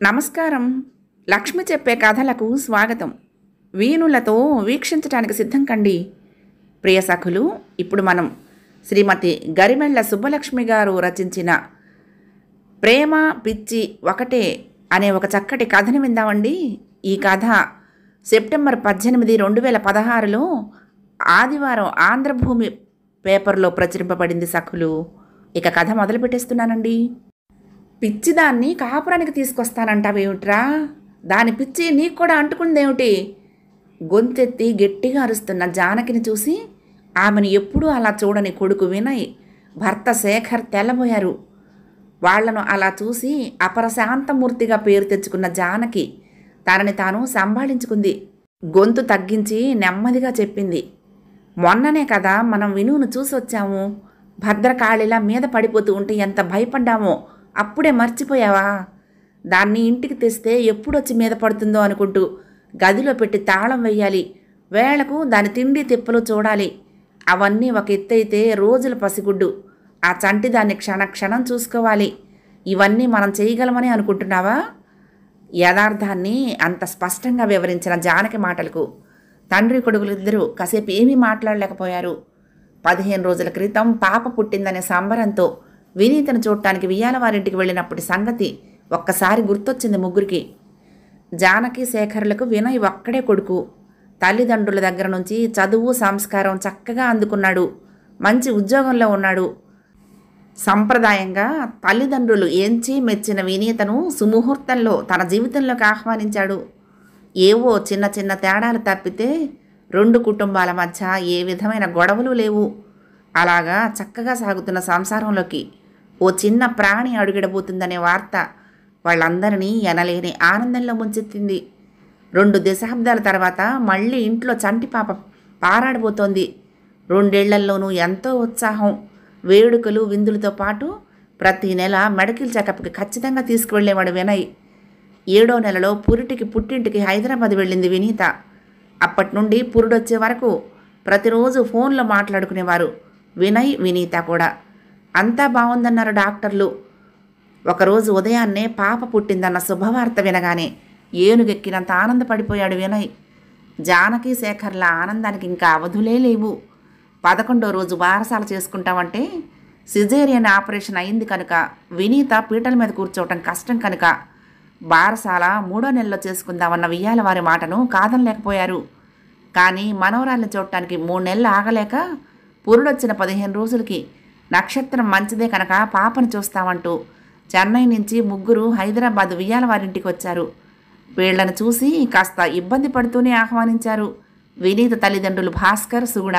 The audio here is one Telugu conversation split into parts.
నమస్కారం లక్ష్మి చెప్పే కథలకు స్వాగతం వీణులతో వీక్షించటానికి సిద్ధం కండి ప్రియ సఖులు ఇప్పుడు మనం శ్రీమతి గరిమెళ్ళ సుబ్బలక్ష్మి గారు రచించిన ప్రేమ పిచ్చి ఒకటే అనే ఒక చక్కటి కథని విందామండి ఈ కథ సెప్టెంబర్ పద్దెనిమిది రెండు వేల పదహారులో ఆదివారం ఆంధ్రభూమి పేపర్లో ప్రచురింపబడింది సఖులు ఇక కథ మొదలు పెట్టేస్తున్నానండి పిచ్చిదాన్ని కాపురానికి తీసుకొస్తానంటావేమిట్రా దాని పిచ్చి నీకు కూడా అంటుకుందేమిటి గొంతెత్తి గట్టిగా అరుస్తున్న జానకిని చూసి ఆమెను ఎప్పుడూ అలా చూడని కొడుకు వినయ్ భర్త శేఖర్ తెల్లబోయారు వాళ్లను అలా చూసి అపరశాంతమూర్తిగా పేరు తెచ్చుకున్న జానకి తనని తాను సంభాళించుకుంది గొంతు తగ్గించి నెమ్మదిగా చెప్పింది మొన్ననే కదా మనం వినువును చూసి వచ్చాము భద్రకాళిలా మీద పడిపోతూ ఉంటే ఎంత భయపడ్డామో అప్పుడే మర్చిపోయావా దాన్ని ఇంటికి తెస్తే ఎప్పుడొచ్చి మీద పడుతుందో అనుకుంటూ గదిలో పెట్టి తాళం వెయ్యాలి వేళకు దాని తిండి తిప్పలు చూడాలి అవన్నీ ఒక ఎత్తైతే రోజుల పసిగుడ్డు ఆ చంటి దాన్ని క్షణ క్షణం చూసుకోవాలి ఇవన్నీ మనం చేయగలమని అనుకుంటున్నావా యథార్థాన్ని అంత స్పష్టంగా వివరించిన జానకి మాటలకు తండ్రి కొడుకులిద్దరూ కాసేపు ఏమీ మాట్లాడలేకపోయారు పదిహేను రోజుల క్రితం పాప పుట్టిందనే సంబరంతో వినీతను చూడటానికి వియ్యాల వారింటికి వెళ్ళినప్పటి సంగతి ఒక్కసారి గుర్తొచ్చింది ముగ్గురికి జానకి శేఖర్లకు వినయ్ ఒక్కడే కొడుకు తల్లిదండ్రుల దగ్గర నుంచి చదువు సంస్కారం చక్కగా అందుకున్నాడు మంచి ఉద్యోగంలో ఉన్నాడు సంప్రదాయంగా తల్లిదండ్రులు ఎంచి మెచ్చిన వినీతను సుముహూర్తంలో తన జీవితంలోకి ఆహ్వానించాడు ఏవో చిన్న చిన్న తేడాలు తప్పితే రెండు కుటుంబాల మధ్య ఏ విధమైన గొడవలు లేవు అలాగా చక్కగా సాగుతున్న సంసారంలోకి ఓ చిన్న ప్రాణి అడుగిడబోతుందనే వార్త వాళ్ళందరినీ ఎనలేని ఆనందంలో ముంచెత్తింది రెండు దశాబ్దాల తర్వాత మళ్ళీ ఇంట్లో చంటి పాప పారాడబోతోంది రెండేళ్లల్లోనూ ఎంతో ఉత్సాహం వేడుకలు విందులతో పాటు ప్రతి నెల మెడికల్ చెకప్కి ఖచ్చితంగా తీసుకువెళ్ళేవాడు వినయ్ ఏడో నెలలో పురిటికి పుట్టింటికి హైదరాబాద్ వెళ్ళింది వినీత అప్పటి నుండి పురుడొచ్చే వరకు ప్రతిరోజు ఫోన్లో మాట్లాడుకునేవారు వినయ్ వినీత కూడా అంతా బాగుందన్నారు డాక్టర్లు ఒకరోజు ఉదయాన్నే పాప పుట్టిందన్న శుభవార్త వినగానే ఏనుగెక్కినంత ఆనందపడిపోయాడు వినయ్ జానకి శేఖర్ల ఆనందానికి ఇంకా అవధులే లేవు పదకొండో రోజు బారసాల చేసుకుంటామంటే సిజేరియన్ ఆపరేషన్ అయింది కనుక వినీత పీటల మీద కూర్చోవటం కష్టం కనుక బారసాల మూడో నెలలో చేసుకుందామన్న వియ్యాల వారి మాటను కాదనలేకపోయారు కానీ మనవరాల్ని చూడటానికి మూడు నెలలు ఆగలేక పురుడొచ్చిన పదిహేను రోజులకి నక్షత్రం మంచిదే కనుక పాపను చూస్తామంటూ చెన్నై నుంచి ముగ్గురు హైదరాబాద్ వియ్యాల వారింటికి వచ్చారు వీళ్లను చూసి కాస్త ఇబ్బంది పడుతూనే ఆహ్వానించారు వినీత తల్లిదండ్రులు భాస్కర్ సుగుణ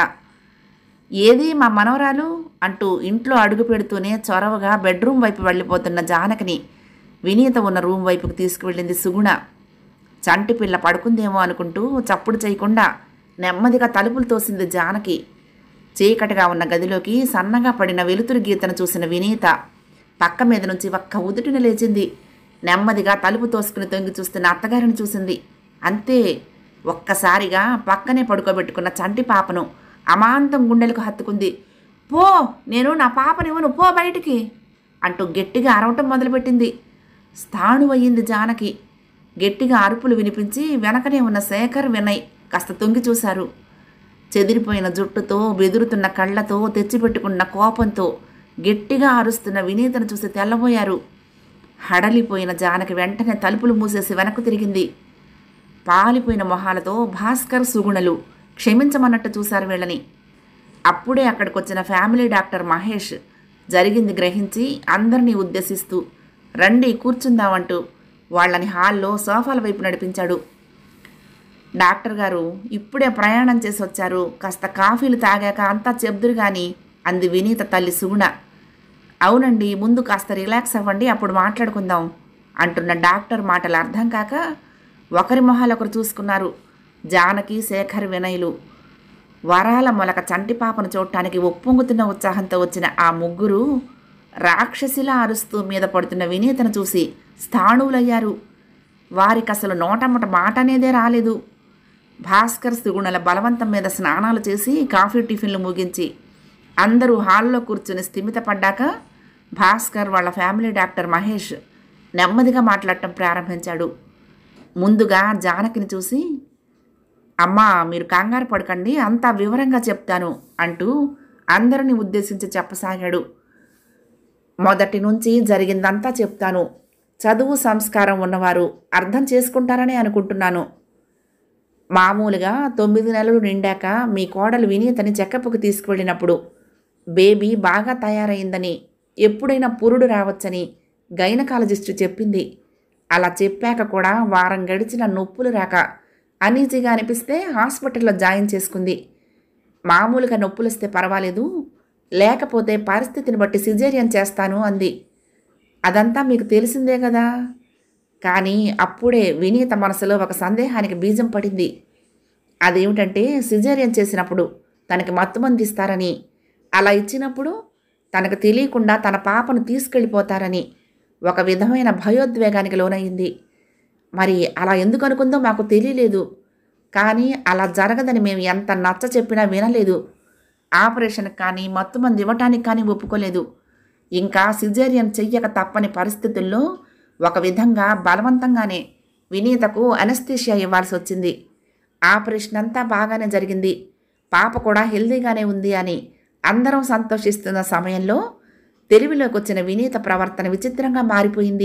ఏది మా మనవరాలు అంటూ ఇంట్లో అడుగు పెడుతూనే చొరవగా బెడ్రూమ్ వైపు వెళ్ళిపోతున్న జానకిని వినీత ఉన్న రూమ్ వైపుకు తీసుకువెళ్ళింది సుగుణ చంటి పిల్ల పడుకుందేమో అనుకుంటూ చప్పుడు చేయకుండా నెమ్మదిగా తలుపులు తోసింది జానకి చీకటిగా ఉన్న గదిలోకి సన్నగా పడిన వెలుతురు గీతను చూసిన వినీత పక్క మీద నుంచి ఒక్క ఉదుటిన లేచింది నెమ్మదిగా తలుపు తోసుకుని తొంగి చూస్తున్న అత్తగారిని చూసింది అంతే ఒక్కసారిగా పక్కనే పడుకోబెట్టుకున్న చంటి పాపను అమాంతం గుండెలకు హత్తుకుంది పో నేను నా పాపనివ్వను పో బయటికి అంటూ గట్టిగా అరవటం మొదలుపెట్టింది స్థాణు అయ్యింది జానకి గట్టిగా అరుపులు వినిపించి వెనకనే ఉన్న శేఖర్ వినయ్ కాస్త తొంగి చూశారు చెదిరిపోయిన జుట్టుతో బెదురుతున్న కళ్ళతో తెచ్చిపెట్టుకున్న కోపంతో గట్టిగా అరుస్తున్న వినీతను చూసి తెల్లబోయారు హడలిపోయిన జానకి వెంటనే తలుపులు మూసేసి వెనక్కు తిరిగింది పాలిపోయిన మొహాలతో భాస్కర్ సుగుణలు క్షమించమన్నట్టు చూశారు వీళ్ళని అప్పుడే అక్కడికి వచ్చిన ఫ్యామిలీ డాక్టర్ మహేష్ జరిగింది గ్రహించి అందరినీ ఉద్దేశిస్తూ రండి కూర్చుందామంటూ వాళ్ళని హాల్లో సోఫాల వైపు నడిపించాడు డాక్టర్ గారు ఇప్పుడే ప్రయాణం చేసి వచ్చారు కాస్త కాఫీలు తాగాక అంతా చెబుదురు కానీ అంది వినీత తల్లి సుగుణ అవునండి ముందు కాస్త రిలాక్స్ అవ్వండి అప్పుడు మాట్లాడుకుందాం అంటున్న డాక్టర్ మాటలు అర్థం కాక ఒకరి మొహాలు ఒకరు చూసుకున్నారు జానకి శేఖర్ వినయులు వరాల మొలక చంటి పాపను చూడటానికి ఒప్పొంగుతున్న ఉత్సాహంతో వచ్చిన ఆ ముగ్గురు రాక్షసిలా అరుస్తూ మీద పడుతున్న వినీతను చూసి స్థాణువులయ్యారు వారికి అసలు నోటమ్మట మాట అనేదే రాలేదు భాస్కర్ సుగుణల బలవంతం మీద స్నానాలు చేసి కాఫీ టిఫిన్లు ముగించి అందరూ హాల్లో కూర్చుని స్థిమితపడ్డాక భాస్కర్ వాళ్ళ ఫ్యామిలీ డాక్టర్ మహేష్ నెమ్మదిగా మాట్లాడటం ప్రారంభించాడు ముందుగా జానకిని చూసి అమ్మా మీరు కంగారు పడకండి అంతా వివరంగా చెప్తాను అంటూ అందరిని ఉద్దేశించి చెప్పసాగాడు మొదటి నుంచి జరిగిందంతా చెప్తాను చదువు సంస్కారం ఉన్నవారు అర్థం చేసుకుంటారని అనుకుంటున్నాను మామూలుగా తొమ్మిది నెలలు నిండాక మీ కోడలు వినీతని చెకప్కి తీసుకువెళ్ళినప్పుడు బేబీ బాగా తయారైందని ఎప్పుడైనా పురుడు రావచ్చని గైనకాలజిస్టు చెప్పింది అలా చెప్పాక కూడా వారం గడిచిన నొప్పులు రాక అనీజీగా అనిపిస్తే హాస్పిటల్లో జాయిన్ చేసుకుంది మామూలుగా నొప్పులు వస్తే పర్వాలేదు లేకపోతే పరిస్థితిని బట్టి సిజేరియన్ చేస్తాను అంది అదంతా మీకు తెలిసిందే కదా కానీ అప్పుడే వినీత మనసులో ఒక సందేహానికి బీజం పడింది అదేమిటంటే సిజేరియన్ చేసినప్పుడు తనకి మత్తుమంది ఇస్తారని అలా ఇచ్చినప్పుడు తనకు తెలియకుండా తన పాపను తీసుకెళ్ళిపోతారని ఒక విధమైన భయోద్వేగానికి లోనయ్యింది మరి అలా ఎందుకు అనుకుందో మాకు తెలియలేదు కానీ అలా జరగదని మేము ఎంత నచ్చ చెప్పినా వినలేదు ఆపరేషన్కి కానీ మత్తుమంది ఇవ్వటానికి కానీ ఒప్పుకోలేదు ఇంకా సిజేరియన్ చెయ్యక తప్పని పరిస్థితుల్లో ఒక విధంగా బలవంతంగానే వినీతకు అనస్థీషియా ఇవ్వాల్సి వచ్చింది ఆపరేషన్ అంతా బాగానే జరిగింది పాప కూడా హెల్దీగానే ఉంది అని అందరం సంతోషిస్తున్న సమయంలో తెలివిలోకి వచ్చిన వినీత ప్రవర్తన విచిత్రంగా మారిపోయింది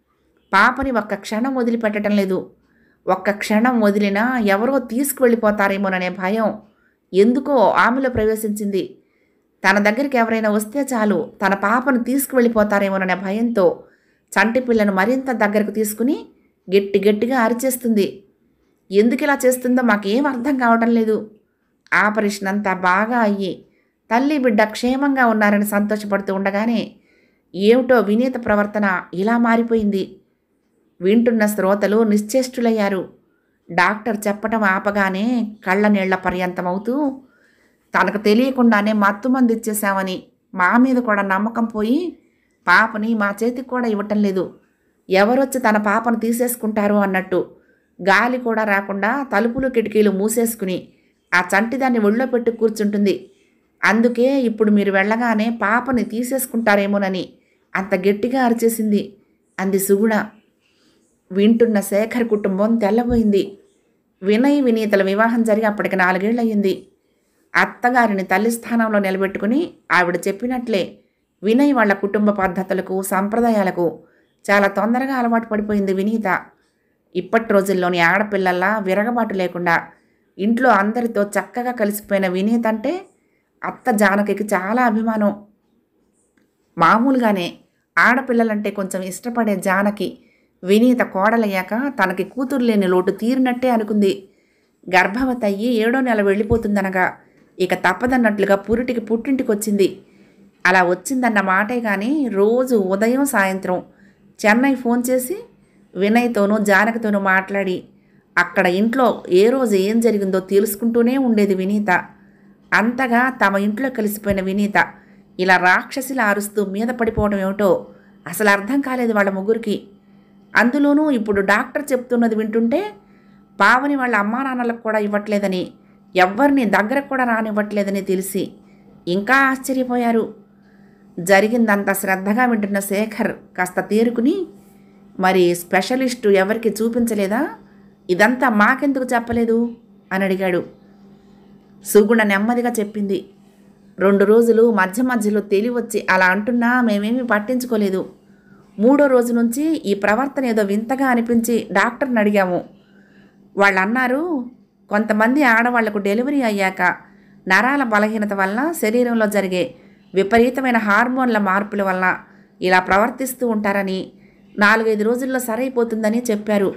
పాపని ఒక్క క్షణం వదిలిపెట్టడం లేదు ఒక్క క్షణం వదిలినా ఎవరో తీసుకువెళ్ళిపోతారేమోననే భయం ఎందుకో ఆమెలో ప్రవేశించింది తన దగ్గరికి ఎవరైనా వస్తే చాలు తన పాపను తీసుకువెళ్ళిపోతారేమోననే భయంతో చంటి పిల్లను మరింత దగ్గరకు తీసుకుని గట్టి గట్టిగా అరిచేస్తుంది ఎందుకు ఇలా చేస్తుందో మాకేం అర్థం కావడం లేదు ఆపరేషన్ అంతా బాగా అయ్యి తల్లి బిడ్డ క్షేమంగా ఉన్నారని సంతోషపడుతూ ఉండగానే ఏమిటో వినీత ప్రవర్తన ఇలా మారిపోయింది వింటున్న శ్రోతలు నిశ్చేష్టులయ్యారు డాక్టర్ చెప్పటం ఆపగానే కళ్ళ నీళ్ల పర్యంతమవుతూ తనకు తెలియకుండానే మత్తు మంది ఇచ్చేశామని మా మీద కూడా నమ్మకం పోయి పాపని మా చేతికి కూడా ఇవ్వటం లేదు ఎవరొచ్చి తన పాపను తీసేసుకుంటారు అన్నట్టు గాలి కూడా రాకుండా తలుపులు కిటికీలు మూసేసుకుని ఆ చంటిదాన్ని ఒళ్ళో పెట్టి కూర్చుంటుంది అందుకే ఇప్పుడు మీరు వెళ్ళగానే పాపని తీసేసుకుంటారేమోనని అంత గట్టిగా అరిచేసింది అంది సుగుణ వింటున్న శేఖర్ కుటుంబం తెల్లబోయింది వినయ్ వినీతల వివాహం జరిగి అప్పటికి నాలుగేళ్లయ్యింది అత్తగారిని తల్లి స్థానంలో నిలబెట్టుకుని ఆవిడ చెప్పినట్లే వినయ్ వాళ్ళ కుటుంబ పద్ధతులకు సంప్రదాయాలకు చాలా తొందరగా అలవాటు పడిపోయింది వినీత ఇప్పటి రోజుల్లోని ఆడపిల్లల్లా విరగబాటు లేకుండా ఇంట్లో అందరితో చక్కగా కలిసిపోయిన వినీత అంటే అత్త జానకికి చాలా అభిమానం మామూలుగానే ఆడపిల్లలంటే కొంచెం ఇష్టపడే జానకి వినీత కోడలయ్యాక తనకి కూతురు లేని లోటు తీరినట్టే అనుకుంది గర్భవతి అయ్యి ఏడో నెల వెళ్ళిపోతుందనగా ఇక తప్పదన్నట్లుగా పురిటికి పుట్టింటికి వచ్చింది అలా వచ్చిందన్న మాటే కానీ రోజు ఉదయం సాయంత్రం చెన్నై ఫోన్ చేసి వినయ్తోనూ జానకితోనూ మాట్లాడి అక్కడ ఇంట్లో ఏ రోజు ఏం జరిగిందో తెలుసుకుంటూనే ఉండేది వినీత అంతగా తమ ఇంట్లో కలిసిపోయిన వినీత ఇలా రాక్షసిలా అరుస్తూ మీద పడిపోవడం ఏమిటో అసలు అర్థం కాలేదు వాళ్ళ ముగ్గురికి అందులోనూ ఇప్పుడు డాక్టర్ చెప్తున్నది వింటుంటే పావని వాళ్ళ అమ్మా నాన్నలకు కూడా ఇవ్వట్లేదని ఎవ్వరిని దగ్గరకు కూడా రానివ్వట్లేదని తెలిసి ఇంకా ఆశ్చర్యపోయారు జరిగిందంత శ్రద్ధగా వింటున్న శేఖర్ కాస్త తేరుకుని మరి స్పెషలిస్టు ఎవరికి చూపించలేదా ఇదంతా మాకెందుకు చెప్పలేదు అని అడిగాడు సుగుణ నెమ్మదిగా చెప్పింది రెండు రోజులు మధ్య మధ్యలో తెలివచ్చి అలా అంటున్నా మేమేమీ పట్టించుకోలేదు మూడో రోజు నుంచి ఈ ప్రవర్తన ఏదో వింతగా అనిపించి డాక్టర్ని అడిగాము వాళ్ళు అన్నారు కొంతమంది ఆడవాళ్లకు డెలివరీ అయ్యాక నరాల బలహీనత వల్ల శరీరంలో జరిగే విపరీతమైన హార్మోన్ల మార్పుల వల్ల ఇలా ప్రవర్తిస్తూ ఉంటారని నాలుగైదు రోజుల్లో సరైపోతుందని చెప్పారు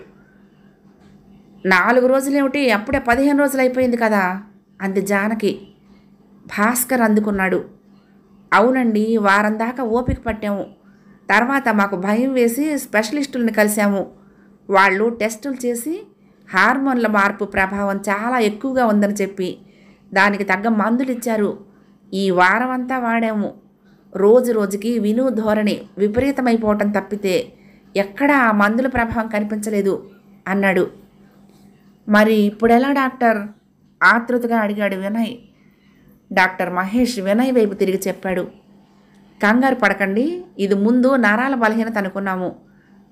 నాలుగు రోజులేమిటి అప్పుడే పదిహేను రోజులు అయిపోయింది కదా అంది జానకి భాస్కర్ అందుకున్నాడు అవునండి వారం దాకా ఓపిక పట్టాము తర్వాత మాకు భయం వేసి స్పెషలిస్టులను కలిసాము వాళ్ళు టెస్టులు చేసి హార్మోన్ల మార్పు ప్రభావం చాలా ఎక్కువగా ఉందని చెప్పి దానికి తగ్గ మందులు ఇచ్చారు ఈ వారం అంతా వాడాము రోజు రోజుకి విను ధోరణి విపరీతమైపోవటం తప్పితే ఎక్కడా ఆ మందుల ప్రభావం కనిపించలేదు అన్నాడు మరి ఇప్పుడెలా డాక్టర్ ఆతృతగా అడిగాడు వినయ్ డాక్టర్ మహేష్ వినయ్ వైపు తిరిగి చెప్పాడు కంగారు పడకండి ఇది ముందు నరాల బలహీనత అనుకున్నాము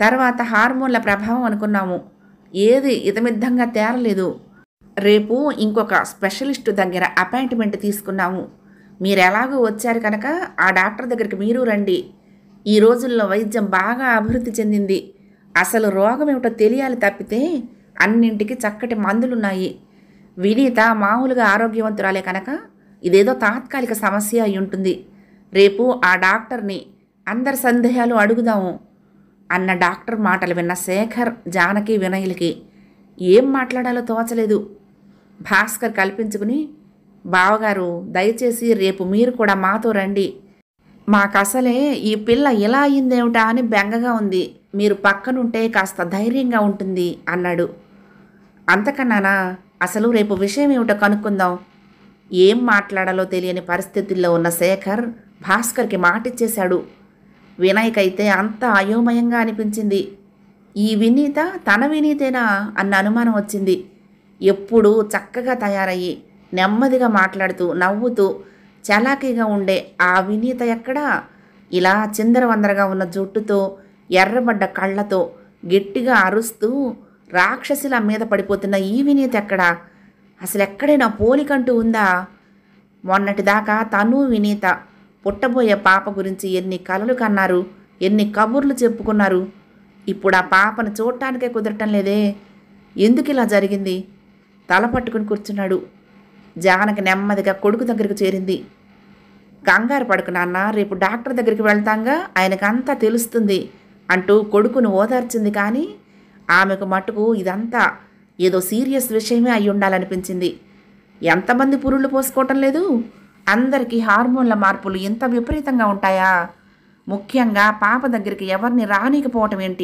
తర్వాత హార్మోన్ల ప్రభావం అనుకున్నాము ఏది ఇతమిద్ధంగా తేరలేదు రేపు ఇంకొక స్పెషలిస్ట్ దగ్గర అపాయింట్మెంట్ తీసుకున్నాము మీరు ఎలాగో వచ్చారు కనుక ఆ డాక్టర్ దగ్గరికి మీరు రండి ఈ రోజుల్లో వైద్యం బాగా అభివృద్ధి చెందింది అసలు రోగం ఏమిటో తెలియాలి తప్పితే అన్నింటికి చక్కటి మందులున్నాయి వినీత మామూలుగా ఆరోగ్యవంతురాలే కనుక ఇదేదో తాత్కాలిక సమస్య అయి ఉంటుంది రేపు ఆ డాక్టర్ని అందరి సందేహాలు అడుగుదాము అన్న డాక్టర్ మాటలు విన్న శేఖర్ జానకి వినయులకి ఏం మాట్లాడాలో తోచలేదు భాస్కర్ కల్పించుకుని బావగారు దయచేసి రేపు మీరు కూడా మాతో రండి మాకసలే ఈ పిల్ల ఇలా అయిందేమిటా అని బెంగగా ఉంది మీరు పక్కనుంటే కాస్త ధైర్యంగా ఉంటుంది అన్నాడు అంతకన్నానా అసలు రేపు విషయం ఏమిటో కనుక్కుందాం ఏం మాట్లాడాలో తెలియని పరిస్థితుల్లో ఉన్న శేఖర్ భాస్కర్కి మాటిచ్చేశాడు వినయ్కైతే అంత అయోమయంగా అనిపించింది ఈ వినీత తన వినీతేనా అన్న అనుమానం వచ్చింది ఎప్పుడూ చక్కగా తయారయ్యి నెమ్మదిగా మాట్లాడుతూ నవ్వుతూ చలాకీగా ఉండే ఆ వినీత ఎక్కడా ఇలా చిందరవందరగా ఉన్న జుట్టుతో ఎర్రబడ్డ కళ్ళతో గట్టిగా అరుస్తూ రాక్షసిలా మీద పడిపోతున్న ఈ వినీత ఎక్కడా అసలు ఎక్కడైనా పోలికంటూ ఉందా మొన్నటిదాకా తను వినీత పుట్టబోయే పాప గురించి ఎన్ని కలలు కన్నారు ఎన్ని కబుర్లు చెప్పుకున్నారు ఇప్పుడు ఆ పాపను చూడటానికే కుదరటం లేదే ఎందుకు ఇలా జరిగింది తల పట్టుకుని కూర్చున్నాడు జానకి నెమ్మదిగా కొడుకు దగ్గరికి చేరింది కంగారు పడుకు నాన్న రేపు డాక్టర్ దగ్గరికి వెళ్తాంగా ఆయనకంతా తెలుస్తుంది అంటూ కొడుకును ఓదార్చింది కానీ ఆమెకు మటుకు ఇదంతా ఏదో సీరియస్ విషయమే అయి ఉండాలనిపించింది ఎంతమంది పురుళ్ళు పోసుకోవటం లేదు అందరికీ హార్మోన్ల మార్పులు ఇంత విపరీతంగా ఉంటాయా ముఖ్యంగా పాప దగ్గరికి ఎవరిని రానికపోవటం ఏంటి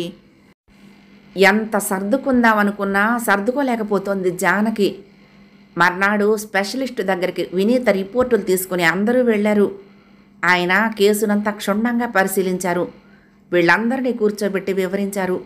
ఎంత సర్దుకుందామనుకున్నా సర్దుకోలేకపోతోంది జానకి మర్నాడు స్పెషలిస్ట్ దగ్గరికి వినీత రిపోర్టులు తీసుకుని అందరూ వెళ్ళారు ఆయన కేసునంతా క్షుణ్ణంగా పరిశీలించారు వీళ్ళందరినీ కూర్చోబెట్టి వివరించారు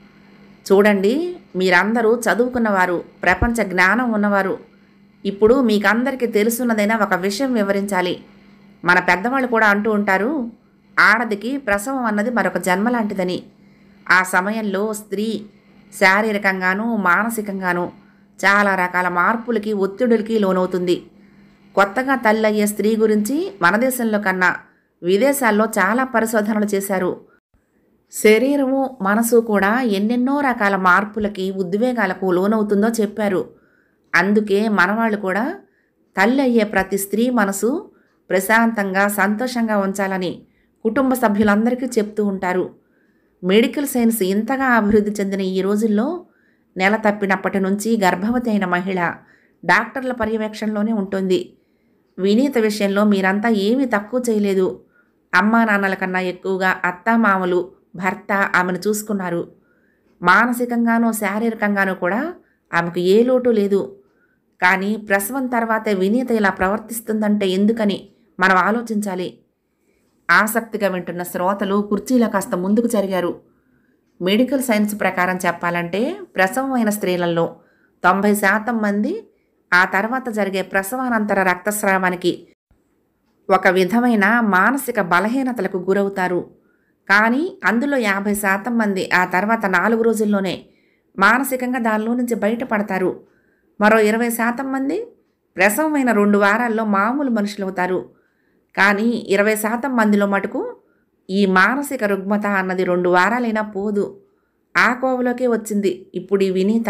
చూడండి మీరందరూ చదువుకున్నవారు ప్రపంచ జ్ఞానం ఉన్నవారు ఇప్పుడు మీకందరికీ తెలుసున్నదైనా ఒక విషయం వివరించాలి మన పెద్దవాళ్ళు కూడా అంటూ ఉంటారు ఆడదికి ప్రసవం అన్నది మరొక జన్మ లాంటిదని ఆ సమయంలో స్త్రీ శారీరకంగానూ మానసికంగానూ చాలా రకాల మార్పులకి ఒత్తిడులకి లోనవుతుంది కొత్తగా తల్లయ్యే స్త్రీ గురించి మన దేశంలో కన్నా విదేశాల్లో చాలా పరిశోధనలు చేశారు శరీరము మనసు కూడా ఎన్నెన్నో రకాల మార్పులకి ఉద్వేగాలకు లోనవుతుందో చెప్పారు అందుకే మనవాళ్ళు కూడా తల్లి అయ్యే ప్రతి స్త్రీ మనసు ప్రశాంతంగా సంతోషంగా ఉంచాలని కుటుంబ సభ్యులందరికీ చెప్తూ ఉంటారు మెడికల్ సైన్స్ ఇంతగా అభివృద్ధి చెందిన ఈ రోజుల్లో నెల తప్పినప్పటి నుంచి గర్భవతి అయిన మహిళ డాక్టర్ల పర్యవేక్షణలోనే ఉంటుంది వినీత విషయంలో మీరంతా ఏమీ తక్కువ చేయలేదు అమ్మా నాన్నల కన్నా ఎక్కువగా అత్తామామలు భర్త ఆమెను చూసుకున్నారు మానసికంగానూ శారీరకంగానూ కూడా ఆమెకు ఏ లోటు లేదు కానీ ప్రసవం తర్వాతే వినీత ఇలా ప్రవర్తిస్తుందంటే ఎందుకని మనం ఆలోచించాలి ఆసక్తిగా వింటున్న శ్రోతలు కుర్చీలో కాస్త ముందుకు జరిగారు మెడికల్ సైన్స్ ప్రకారం చెప్పాలంటే ప్రసవమైన స్త్రీలలో తొంభై శాతం మంది ఆ తర్వాత జరిగే ప్రసవానంతర రక్తస్రావానికి ఒక విధమైన మానసిక బలహీనతలకు గురవుతారు కానీ అందులో యాభై శాతం మంది ఆ తర్వాత నాలుగు రోజుల్లోనే మానసికంగా దానిలో నుంచి బయటపడతారు మరో ఇరవై శాతం మంది ప్రసవమైన రెండు వారాల్లో మామూలు మనుషులు అవుతారు కానీ ఇరవై శాతం మందిలో మటుకు ఈ మానసిక రుగ్మత అన్నది రెండు వారాలైనా పోదు ఆ కోవలోకే వచ్చింది ఇప్పుడు ఈ వినీత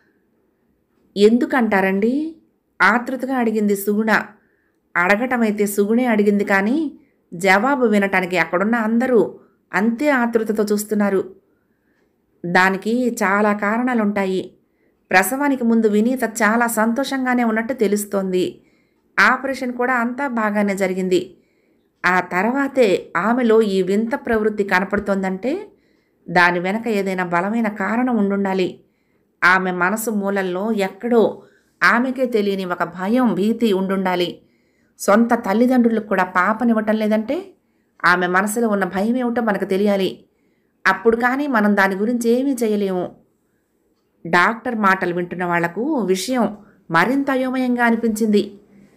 ఎందుకంటారండి ఆతృతగా అడిగింది సుగుణ అడగటమైతే సుగుణే అడిగింది కానీ జవాబు వినటానికి అక్కడున్న అందరూ అంతే ఆతృతతో చూస్తున్నారు దానికి చాలా కారణాలుంటాయి ప్రసవానికి ముందు వినీత చాలా సంతోషంగానే ఉన్నట్టు తెలుస్తోంది ఆపరేషన్ కూడా అంతా బాగానే జరిగింది ఆ తర్వాతే ఆమెలో ఈ వింత ప్రవృత్తి కనపడుతోందంటే దాని వెనక ఏదైనా బలమైన కారణం ఉండుండాలి ఆమె మనసు మూలల్లో ఎక్కడో ఆమెకే తెలియని ఒక భయం భీతి ఉండుండాలి సొంత తల్లిదండ్రులకు కూడా పాపనివ్వటం లేదంటే ఆమె మనసులో ఉన్న భయం ఏమిటో మనకు తెలియాలి అప్పుడు కానీ మనం దాని గురించి ఏమీ చేయలేము డాక్టర్ మాటలు వింటున్న వాళ్లకు విషయం మరింత అయోమయంగా అనిపించింది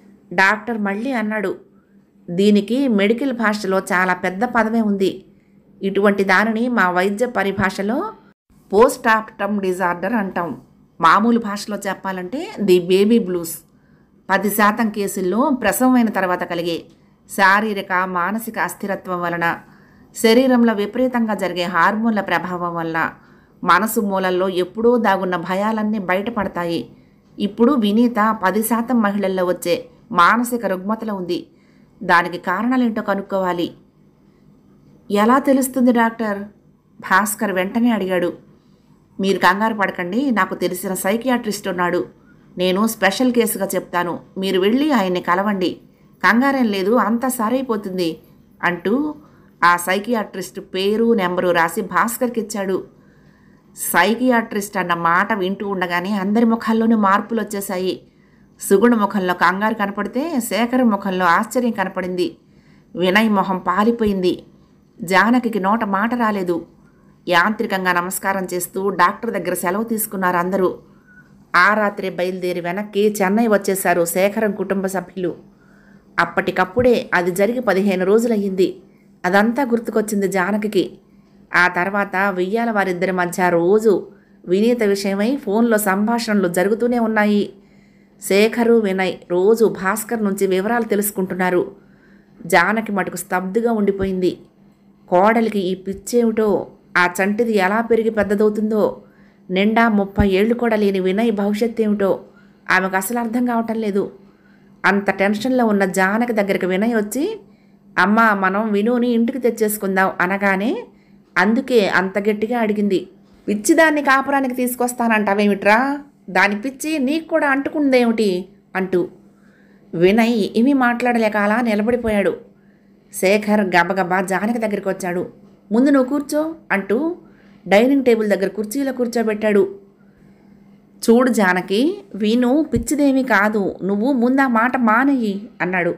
డాక్టర్ మళ్ళీ అన్నాడు దీనికి మెడికల్ భాషలో చాలా పెద్ద పదమే ఉంది ఇటువంటి దానిని మా వైద్య పరిభాషలో పోస్ట్ ఆప్టమ్ డిజార్డర్ అంటాం మామూలు భాషలో చెప్పాలంటే ది బేబీ బ్లూస్ పది శాతం కేసుల్లో ప్రసవమైన తర్వాత కలిగే శారీరక మానసిక అస్థిరత్వం వలన శరీరంలో విపరీతంగా జరిగే హార్మోన్ల ప్రభావం వల్ల మనసు మూలల్లో ఎప్పుడూ దాగున్న భయాలన్నీ బయటపడతాయి ఇప్పుడు వినీత పది శాతం మహిళల్లో వచ్చే మానసిక రుగ్మతలు ఉంది దానికి కారణాలేంటో కనుక్కోవాలి ఎలా తెలుస్తుంది డాక్టర్ భాస్కర్ వెంటనే అడిగాడు మీరు కంగారు పడకండి నాకు తెలిసిన సైకియాట్రిస్ట్ ఉన్నాడు నేను స్పెషల్ కేసుగా చెప్తాను మీరు వెళ్ళి ఆయన్ని కలవండి కంగారేం లేదు అంతా సరైపోతుంది అంటూ ఆ సైకియాట్రిస్ట్ పేరు నెంబరు రాసి భాస్కర్కి ఇచ్చాడు సైకియాట్రిస్ట్ అన్న మాట వింటూ ఉండగానే అందరి ముఖాల్లోనూ మార్పులు వచ్చేశాయి సుగుణ ముఖంలో కంగారు కనపడితే శేఖర్ ముఖంలో ఆశ్చర్యం కనపడింది వినయ్ మొహం పాలిపోయింది జానకి నోట మాట రాలేదు యాంత్రికంగా నమస్కారం చేస్తూ డాక్టర్ దగ్గర సెలవు తీసుకున్నారు అందరూ ఆ రాత్రి బయలుదేరి వెనక్కి చెన్నై వచ్చేశారు శేఖరం కుటుంబ సభ్యులు అప్పటికప్పుడే అది జరిగి పదిహేను రోజులయ్యింది అదంతా గుర్తుకొచ్చింది జానకి ఆ తర్వాత వెయ్యాల వారిద్దరి మధ్య రోజు వినీత విషయమై ఫోన్లో సంభాషణలు జరుగుతూనే ఉన్నాయి శేఖరు వినయ్ రోజు భాస్కర్ నుంచి వివరాలు తెలుసుకుంటున్నారు జానకి మటుకు స్తబ్దుగా ఉండిపోయింది కోడలికి ఈ పిచ్చేమిటో ఆ చంటిది ఎలా పెరిగి పెద్దదవుతుందో నిండా ముప్పై ఏళ్ళు కూడా లేని వినయ్ భవిష్యత్ ఏమిటో ఆమెకు అసలు అర్థం కావటం లేదు అంత టెన్షన్లో ఉన్న జానకి దగ్గరికి వినయ్ వచ్చి అమ్మ మనం వినుని ఇంటికి తెచ్చేసుకుందాం అనగానే అందుకే అంత గట్టిగా అడిగింది పిచ్చిదాన్ని కాపురానికి తీసుకొస్తానంటావేమిట్రా దాని పిచ్చి నీకు కూడా అంటుకుందేమిటి అంటూ వినయ్ ఇవి మాట్లాడలేక అలా నిలబడిపోయాడు శేఖర్ గబగబా జానకి దగ్గరికి వచ్చాడు ముందు నువ్వు కూర్చో అంటూ డైనింగ్ టేబుల్ దగ్గర కుర్చీలో కూర్చోబెట్టాడు చూడు జానకి వీను పిచ్చిదేమీ కాదు నువ్వు ముందు ఆ మాట మానేయి అన్నాడు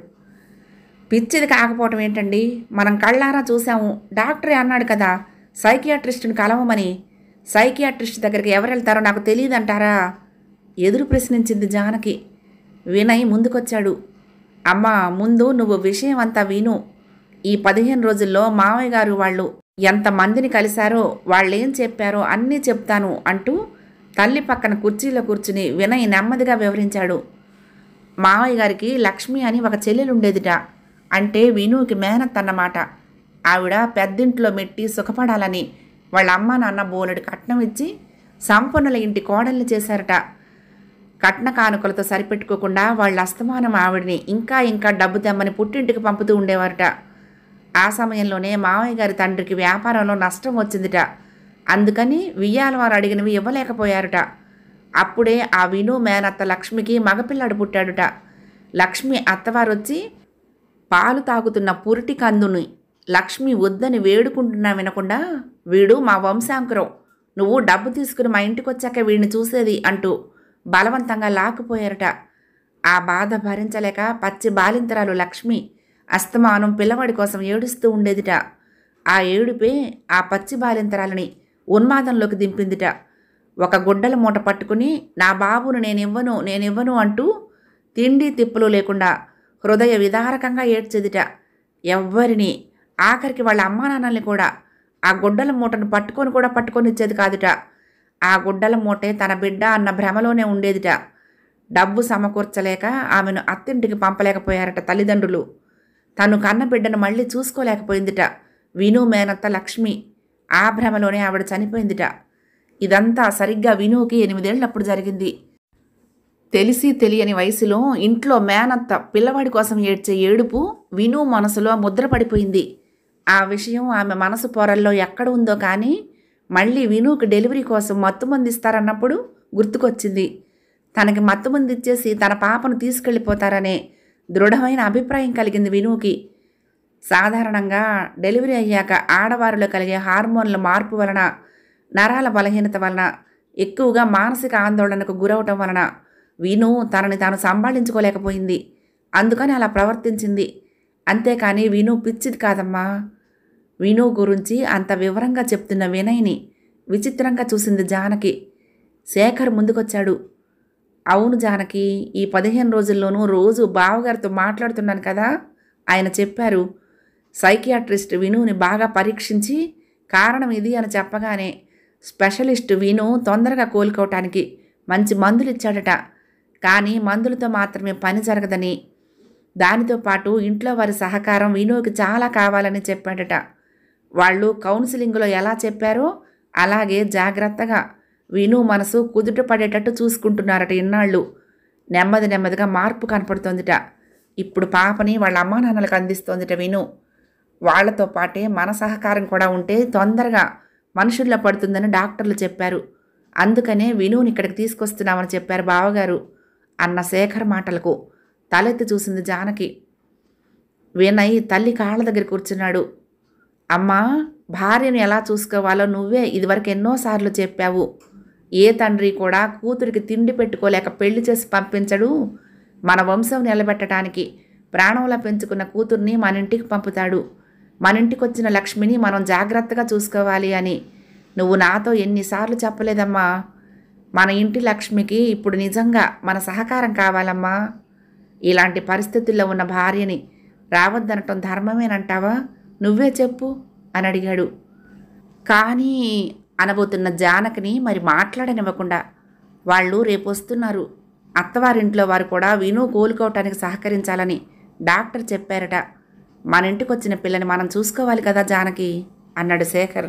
పిచ్చిది కాకపోవటం ఏంటండి మనం కళ్ళారా చూసాము డాక్టరే అన్నాడు కదా సైకియాట్రిస్ట్ని కలవమని సైకియాట్రిస్ట్ దగ్గరికి ఎవరు వెళ్తారో నాకు తెలియదంటారా ఎదురు ప్రశ్నించింది జానకి వినయ్ ముందుకొచ్చాడు అమ్మా ముందు నువ్వు విషయం అంతా విను ఈ పదిహేను రోజుల్లో మావయ్య గారు వాళ్ళు ఎంతమందిని కలిశారో వాళ్ళేం చెప్పారో అన్నీ చెప్తాను అంటూ తల్లి పక్కన కుర్చీలో కూర్చుని వినయ్ నెమ్మదిగా వివరించాడు మావయ్య గారికి లక్ష్మి అని ఒక చెల్లెలు ఉండేదిట అంటే వినుకి మేనత్ అన్నమాట ఆవిడ పెద్దింట్లో మెట్టి సుఖపడాలని వాళ్ళ అమ్మ నాన్న బోలెడు కట్నం ఇచ్చి సంపన్నుల ఇంటి కోడల్ని చేశారట కట్న కానుకలతో సరిపెట్టుకోకుండా వాళ్ళ అస్తమానం ఆవిడని ఇంకా ఇంకా డబ్బు తెమ్మని పుట్టింటికి పంపుతూ ఉండేవారట ఆ సమయంలోనే మావయ్య గారి తండ్రికి వ్యాపారంలో నష్టం వచ్చిందిట అందుకని వియ్యాల వారు అడిగినవి ఇవ్వలేకపోయారట అప్పుడే ఆ విను మేనత్త లక్ష్మికి మగపిల్లాడు పుట్టాడుట లక్ష్మి అత్తవారు వచ్చి పాలు తాగుతున్న పురిటి కందుని లక్ష్మి వద్దని వేడుకుంటున్నా వినకుండా వీడు మా వంశాంకురం నువ్వు డబ్బు తీసుకుని మా ఇంటికి వచ్చాక వీడిని చూసేది అంటూ బలవంతంగా లాక్కుపోయారట ఆ బాధ భరించలేక పచ్చి బాలింతరాలు లక్ష్మి అస్తమానం పిల్లవాడి కోసం ఏడుస్తూ ఉండేదిట ఆ ఏడుపే ఆ పచ్చి బాలింతరాలని ఉన్మాదంలోకి దింపిందిట ఒక గుడ్డల మూట పట్టుకుని నా బాబును నేనివ్వను నేనివ్వను అంటూ తిండి తిప్పులు లేకుండా హృదయ విదారకంగా ఏడ్చేదిట ఎవ్వరిని ఆఖరికి వాళ్ళ అమ్మా నాన్నల్ని కూడా ఆ గుడ్డల మూటను పట్టుకొని కూడా పట్టుకొని ఇచ్చేది కాదుట ఆ గుడ్డల మూటే తన బిడ్డ అన్న భ్రమలోనే ఉండేదిట డబ్బు సమకూర్చలేక ఆమెను అత్తింటికి పంపలేకపోయారట తల్లిదండ్రులు తను కన్న బిడ్డను మళ్ళీ చూసుకోలేకపోయిందిట విను మేనత్త లక్ష్మి ఆ భ్రమలోనే ఆవిడ చనిపోయిందిట ఇదంతా సరిగ్గా వినుకి ఎనిమిదేళ్ళప్పుడు జరిగింది తెలిసి తెలియని వయసులో ఇంట్లో మేనత్త పిల్లవాడి కోసం ఏడ్చే ఏడుపు విను మనసులో ముద్రపడిపోయింది ఆ విషయం ఆమె మనసు పొరల్లో ఎక్కడ ఉందో కానీ మళ్ళీ వినుకి డెలివరీ కోసం మత్తుమంది ఇస్తారన్నప్పుడు గుర్తుకొచ్చింది తనకి మత్తుమంది ఇచ్చేసి తన పాపను తీసుకెళ్ళిపోతారనే దృఢమైన అభిప్రాయం కలిగింది వినుకి సాధారణంగా డెలివరీ అయ్యాక ఆడవారిలో కలిగే హార్మోన్ల మార్పు వలన నరాల బలహీనత వలన ఎక్కువగా మానసిక ఆందోళనకు గురవటం వలన విను తనని తాను సంభాళించుకోలేకపోయింది అందుకని అలా ప్రవర్తించింది అంతేకాని విను పిచ్చిది కాదమ్మా విను గురించి అంత వివరంగా చెప్తున్న వినయ్ని విచిత్రంగా చూసింది జానకి శేఖర్ ముందుకొచ్చాడు అవును జానకి ఈ పదిహేను రోజుల్లోనూ రోజు బావగారితో మాట్లాడుతున్నాను కదా ఆయన చెప్పారు సైకియాట్రిస్ట్ వినుని బాగా పరీక్షించి కారణం ఇది అని చెప్పగానే స్పెషలిస్ట్ విను తొందరగా కోలుకోవటానికి మంచి మందులు ఇచ్చాడట కానీ మందులతో మాత్రమే పని జరగదని దానితో పాటు ఇంట్లో వారి సహకారం వినుకి చాలా కావాలని చెప్పాడట వాళ్ళు కౌన్సిలింగ్లో ఎలా చెప్పారో అలాగే జాగ్రత్తగా విను మనసు కుదుట పడేటట్టు చూసుకుంటున్నారట ఇన్నాళ్ళు నెమ్మది నెమ్మదిగా మార్పు కనపడుతోందిట ఇప్పుడు పాపని వాళ్ళ అమ్మా నాన్నలకు అందిస్తోందిట విను వాళ్లతో పాటే మన సహకారం కూడా ఉంటే తొందరగా మనుషుల్లో పడుతుందని డాక్టర్లు చెప్పారు అందుకనే వినుని ఇక్కడికి తీసుకొస్తున్నామని చెప్పారు బావగారు అన్న శేఖర్ మాటలకు తలెత్తి చూసింది జానకి వినయ్ తల్లి కాళ్ళ దగ్గర కూర్చున్నాడు అమ్మా భార్యను ఎలా చూసుకోవాలో నువ్వే ఇదివరకు ఎన్నోసార్లు చెప్పావు ఏ తండ్రి కూడా కూతురికి తిండి పెట్టుకోలేక పెళ్లి చేసి పంపించడు మన వంశం నిలబెట్టడానికి ప్రాణంలా పెంచుకున్న కూతుర్ని మన ఇంటికి పంపుతాడు మన ఇంటికి వచ్చిన లక్ష్మిని మనం జాగ్రత్తగా చూసుకోవాలి అని నువ్వు నాతో ఎన్నిసార్లు చెప్పలేదమ్మా మన ఇంటి లక్ష్మికి ఇప్పుడు నిజంగా మన సహకారం కావాలమ్మా ఇలాంటి పరిస్థితుల్లో ఉన్న భార్యని రావద్దనటం ధర్మమేనంటావా నువ్వే చెప్పు అని అడిగాడు కానీ అనబోతున్న జానకిని మరి మాట్లాడనివ్వకుండా వాళ్ళు రేపు వస్తున్నారు అత్తవారింట్లో వారు కూడా విను కోలుకోవటానికి సహకరించాలని డాక్టర్ చెప్పారట మన ఇంటికి వచ్చిన పిల్లని మనం చూసుకోవాలి కదా జానకి అన్నాడు శేఖర్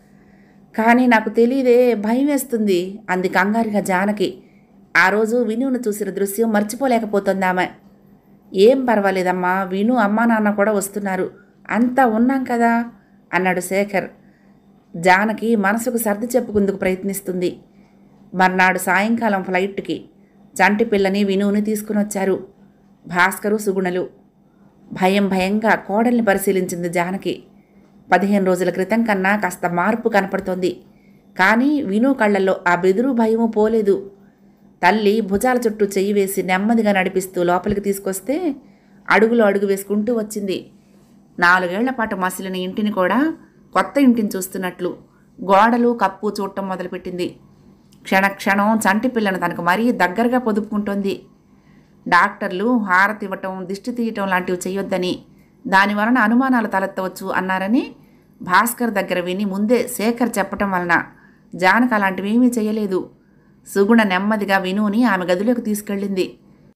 కానీ నాకు తెలియదే భయం వేస్తుంది అంది కంగారుగా జానకి ఆ రోజు వినును చూసిన దృశ్యం మర్చిపోలేకపోతుంది ఆమె ఏం పర్వాలేదమ్మా విను అమ్మా నాన్న కూడా వస్తున్నారు అంతా ఉన్నాం కదా అన్నాడు శేఖర్ జానకి మనసుకు సర్ది చెప్పుకుందుకు ప్రయత్నిస్తుంది మర్నాడు సాయంకాలం ఫ్లైట్కి చంటి పిల్లని వినుని తీసుకుని వచ్చారు భాస్కరు సుగుణలు భయం భయంగా కోడల్ని పరిశీలించింది జానకి పదిహేను రోజుల క్రితం కన్నా కాస్త మార్పు కనపడుతోంది కానీ విను కళ్ళల్లో ఆ బెదురు భయము పోలేదు తల్లి భుజాల చుట్టూ చెయ్యి వేసి నెమ్మదిగా నడిపిస్తూ లోపలికి తీసుకొస్తే అడుగులో అడుగు వేసుకుంటూ వచ్చింది నాలుగేళ్ల పాటు మసిలిన ఇంటిని కూడా కొత్త ఇంటిని చూస్తున్నట్లు గోడలు కప్పు చూడటం మొదలుపెట్టింది క్షణక్షణం చంటి పిల్లను తనకు మరీ దగ్గరగా పొదుపుకుంటోంది డాక్టర్లు హారతి ఇవ్వటం దిష్టి తీయటం లాంటివి చేయొద్దని దాని వలన అనుమానాలు తలెత్తవచ్చు అన్నారని భాస్కర్ దగ్గర విని ముందే శేఖర్ చెప్పటం వలన జానక అలాంటివి ఏమీ చేయలేదు సుగుణ నెమ్మదిగా వినుని ఆమె గదిలోకి తీసుకెళ్ళింది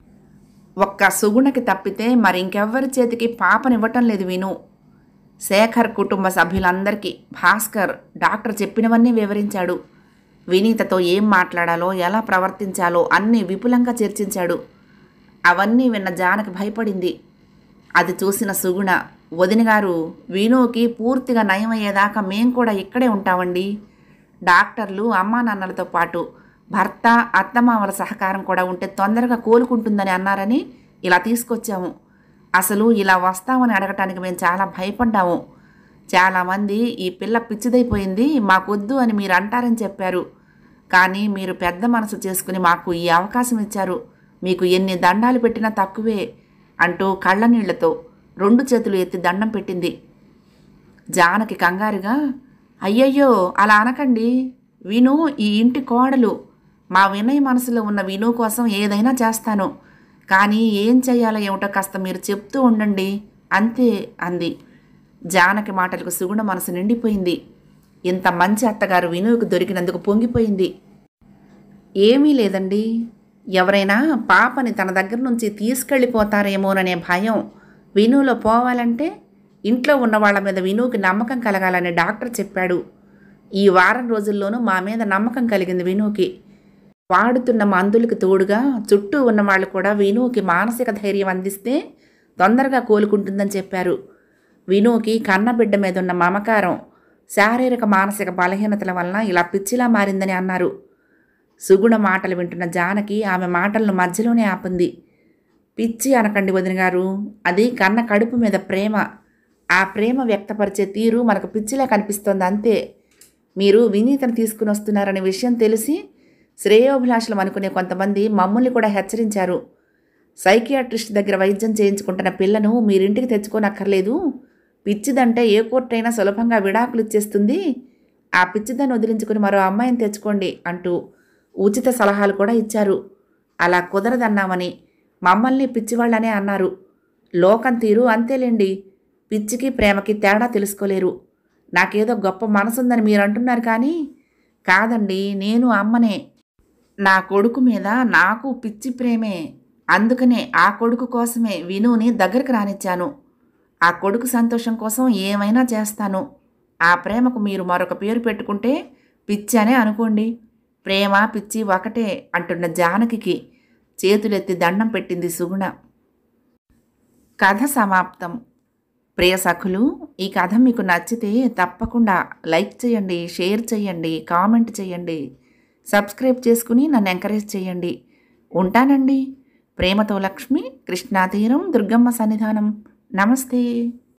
ఒక్క సుగుణకి తప్పితే మరి ఇంకెవ్వరి చేతికి పాపనివ్వటం లేదు విను శేఖర్ కుటుంబ సభ్యులందరికీ భాస్కర్ డాక్టర్ చెప్పినవన్నీ వివరించాడు వినీతతో ఏం మాట్లాడాలో ఎలా ప్రవర్తించాలో అన్నీ విపులంగా చర్చించాడు అవన్నీ విన్న జానకి భయపడింది అది చూసిన సుగుణ వదిన గారు వీణుకి పూర్తిగా నయమయ్యేదాకా మేం కూడా ఇక్కడే ఉంటామండి డాక్టర్లు అమ్మా నాన్నలతో పాటు భర్త అత్తమామల సహకారం కూడా ఉంటే తొందరగా కోలుకుంటుందని అన్నారని ఇలా తీసుకొచ్చాము అసలు ఇలా వస్తామని అడగటానికి మేము చాలా భయపడ్డాము చాలామంది ఈ పిల్ల పిచ్చిదైపోయింది మాకొద్దు అని మీరు అంటారని చెప్పారు కానీ మీరు పెద్ద మనసు చేసుకుని మాకు ఈ అవకాశం ఇచ్చారు మీకు ఎన్ని దండాలు పెట్టినా తక్కువే అంటూ కళ్ళనీళ్లతో రెండు చేతులు ఎత్తి దండం పెట్టింది జానకి కంగారుగా అయ్యయ్యో అలా అనకండి విను ఈ ఇంటి కోడలు మా వినయ్ మనసులో ఉన్న విను కోసం ఏదైనా చేస్తాను కానీ ఏం చెయ్యాలో ఏమిటో కాస్త మీరు చెప్తూ ఉండండి అంతే అంది జానకి మాటలకు సుగుణ మనసు నిండిపోయింది ఇంత మంచి అత్తగారు వినువుకు దొరికినందుకు పొంగిపోయింది ఏమీ లేదండి ఎవరైనా పాపని తన దగ్గర నుంచి తీసుకెళ్ళిపోతారేమోననే భయం వినులో పోవాలంటే ఇంట్లో ఉన్న వాళ్ళ మీద వినుకి నమ్మకం కలగాలని డాక్టర్ చెప్పాడు ఈ వారం రోజుల్లోనూ మా మీద నమ్మకం కలిగింది వినుకి వాడుతున్న మందులకు తోడుగా చుట్టూ ఉన్న వాళ్ళు కూడా వినుకి మానసిక ధైర్యం అందిస్తే తొందరగా కోలుకుంటుందని చెప్పారు వినుకి కన్నబిడ్డ మీద ఉన్న మమకారం శారీరక మానసిక బలహీనతల వలన ఇలా పిచ్చిలా మారిందని అన్నారు సుగుణ మాటలు వింటున్న జానకి ఆమె మాటలను మధ్యలోనే ఆపింది పిచ్చి అనకండి వదిన గారు అది కన్న కడుపు మీద ప్రేమ ఆ ప్రేమ వ్యక్తపరిచే తీరు మనకు పిచ్చిలా కనిపిస్తోంది అంతే మీరు వినీతను తీసుకుని వస్తున్నారనే విషయం తెలిసి శ్రేయోభిలాషులం అనుకునే కొంతమంది మమ్మల్ని కూడా హెచ్చరించారు సైకియాట్రిస్ట్ దగ్గర వైద్యం చేయించుకుంటున్న పిల్లను మీరింటికి తెచ్చుకోనక్కర్లేదు పిచ్చిదంటే ఏ కోర్టైనా సులభంగా విడాకులు ఇచ్చేస్తుంది ఆ పిచ్చిదాన్ని వదిలించుకుని మరో అమ్మాయిని తెచ్చుకోండి అంటూ ఉచిత సలహాలు కూడా ఇచ్చారు అలా కుదరదన్నామని మమ్మల్ని పిచ్చివాళ్ళనే అన్నారు లోకం తీరు అంతేలేండి పిచ్చికి ప్రేమకి తేడా తెలుసుకోలేరు నాకేదో గొప్ప మనసుందని మీరు అంటున్నారు కానీ కాదండి నేను అమ్మనే నా కొడుకు మీద నాకు పిచ్చి ప్రేమే అందుకనే ఆ కొడుకు కోసమే వినుని దగ్గరకు రానిచ్చాను ఆ కొడుకు సంతోషం కోసం ఏమైనా చేస్తాను ఆ ప్రేమకు మీరు మరొక పేరు పెట్టుకుంటే పిచ్చి అనే అనుకోండి ప్రేమ పిచ్చి ఒకటే అంటున్న జానకికి చేతులెత్తి దండం పెట్టింది సుగుణ కథ సమాప్తం ప్రియ సఖులు ఈ కథ మీకు నచ్చితే తప్పకుండా లైక్ చేయండి షేర్ చేయండి కామెంట్ చేయండి సబ్స్క్రైబ్ చేసుకుని నన్ను ఎంకరేజ్ చేయండి ఉంటానండి ప్రేమతో లక్ష్మి కృష్ణా తీరం దుర్గమ్మ సన్నిధానం నమస్తే